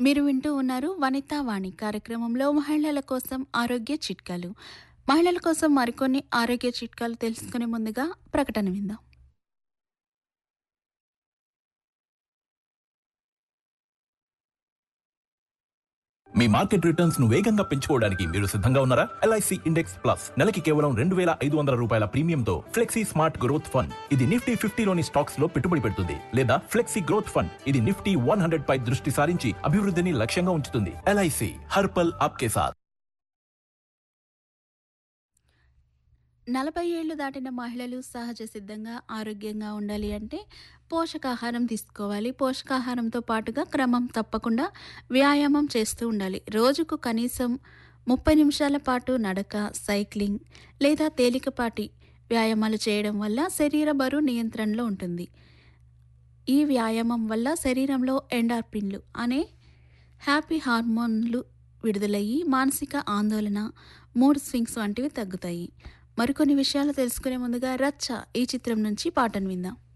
మీరు వింటూ ఉన్నారు వనితా వాణి కార్యక్రమంలో మహిళల కోసం ఆరోగ్య చిట్కాలు మహిళల కోసం మరికొన్ని ఆరోగ్య చిట్కాలు తెలుసుకునే ముందుగా ప్రకటన విందాం మీ మార్కెట్ రిటర్న్స్ ను వేగంగా పెంచుకోవడానికి మీరు సిద్ధంగా ఉన్నారా ఎల్ఐసి ఇండెక్స్ ప్లస్ నెలకి కేవలం రెండు వేల ఐదు వందల రూపాయల ప్రీమియంతో ఫ్లెక్సీ స్మార్ట్ గ్రోత్ ఫండ్ ఇది నిఫ్టీ ఫిఫ్టీలోని స్టాక్స్ లో పెట్టుబడి పెడుతుంది లేదా ఫ్లెక్సీ గ్రోత్ ఫండ్ ఇది నిఫ్టీ వన్ హండ్రెడ్ పై దృష్టి సారించి అభివృద్ధిని లక్ష్యంగా ఉంచుతుంది ఎల్ఐసి హర్పల్ ఆప్కే సాథ్ నలభై ఏళ్లు దాటిన మహిళలు సహజ సిద్ధంగా ఆరోగ్యంగా ఉండాలి అంటే పోషకాహారం తీసుకోవాలి పోషకాహారంతో పాటుగా క్రమం తప్పకుండా వ్యాయామం చేస్తూ ఉండాలి రోజుకు కనీసం ముప్పై నిమిషాల పాటు నడక సైక్లింగ్ లేదా తేలికపాటి వ్యాయామాలు చేయడం వల్ల శరీర బరువు నియంత్రణలో ఉంటుంది ఈ వ్యాయామం వల్ల శరీరంలో ఎండార్పిన్లు అనే హ్యాపీ హార్మోన్లు విడుదలయ్యి మానసిక ఆందోళన మూడ్ స్వింగ్స్ వంటివి తగ్గుతాయి మరికొన్ని విషయాలు తెలుసుకునే ముందుగా రచ్చ ఈ చిత్రం నుంచి పాటను విందాం